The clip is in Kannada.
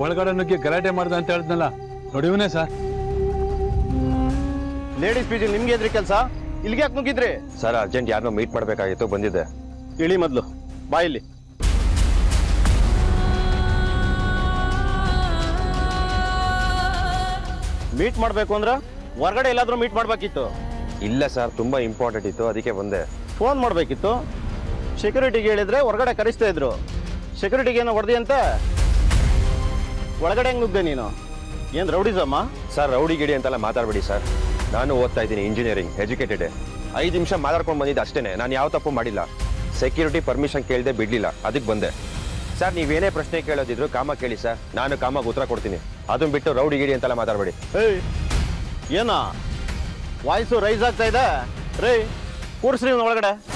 ಒಳಗಡೆ ನುಗ್ಗಿ ಗಲಾಟೆ ಮಾಡ್ದ ಅಂತ ಹೇಳಿದ್ನಲ್ಲ ನೋಡಿವನೇ ಸರ್ ಲೇಡೀಸ್ ಪಿ ಜಿ ನಿಮ್ಗೆ ಎದ್ರಿ ಕೆಲಸ ಇಲ್ಲಿಗೆ ಯಾಕೆ ನುಗ್ಗಿದ್ರಿ ಸರ್ ಅರ್ಜೆಂಟ್ ಯಾರನ್ನೋ ಮೀಟ್ ಮಾಡಬೇಕಾಗಿತ್ತು ಬಂದಿದ್ದೆ ಇಳಿ ಮೊದ್ಲು ಬಾ ಇಲ್ಲಿ ಮೀಟ್ ಮಾಡ್ಬೇಕು ಅಂದ್ರ ಹೊರಗಡೆ ಎಲ್ಲಾದ್ರೂ ಮೀಟ್ ಮಾಡ್ಬೇಕಿತ್ತು ಇಲ್ಲ ಸರ್ ತುಂಬಾ ಇಂಪಾರ್ಟೆಂಟ್ ಇತ್ತು ಅದಕ್ಕೆ ಬಂದೆ ಫೋನ್ ಮಾಡ್ಬೇಕಿತ್ತು ಸೆಕ್ಯೂರಿಟಿಗೆ ಹೇಳಿದ್ರೆ ಹೊರಗಡೆ ಕರೆಸ್ತಾ ಇದ್ರು ಸೆಕ್ಯೂರಿಟಿಗೆ ಏನೋ ಹೊಡೆದಿ ಅಂತ ಒಳಗಡೆ ಹೆಂಗ್ ನುಗ್ದೆ ನೀನು ಏನ್ ರೌಡಿಸಮ್ಮ ಸರ್ ರೌಡಿ ಗಿಡಿ ಅಂತೆಲ್ಲ ಮಾತಾಡಬೇಡಿ ಸರ್ ನಾನು ಓದ್ತಾ ಇದ್ದೀನಿ ಇಂಜಿನಿಯರಿಂಗ್ ಎಜುಕೇಟೆಡ್ ಐದು ನಿಮಿಷ ಮಾತಾಡ್ಕೊಂಡು ಬಂದಿದ್ದೆ ಅಷ್ಟೇನೆ ನಾನು ಯಾವ ತಪ್ಪು ಮಾಡಿಲ್ಲ ಸೆಕ್ಯೂರಿಟಿ ಪರ್ಮಿಷನ್ ಕೇಳದೆ ಬಿಡ್ಲಿಲ್ಲ ಅದಕ್ಕೆ ಬಂದೆ ಸರ್ ನೀವೇನೇ ಪ್ರಶ್ನೆ ಕೇಳೋದಿದ್ರು ಕಾಮ ಕೇಳಿ ಸರ್ ನಾನು ಕಾಮಾಗ ಉತ್ತರ ಕೊಡ್ತೀನಿ ಅದನ್ನ ಬಿಟ್ಟು ರೌಡಿ ಗಿಡಿ ಅಂತೆಲ್ಲ ಮಾತಾಡಬೇಡಿ ಏಯ್ ಏನ ವಾಯ್ಸು ರೈಸ್ ಆಗ್ತಾ ಇದೆ ರೇ ಕೂರ್ಸ್ರಿ ಇವ್ನ ಒಳಗಡೆ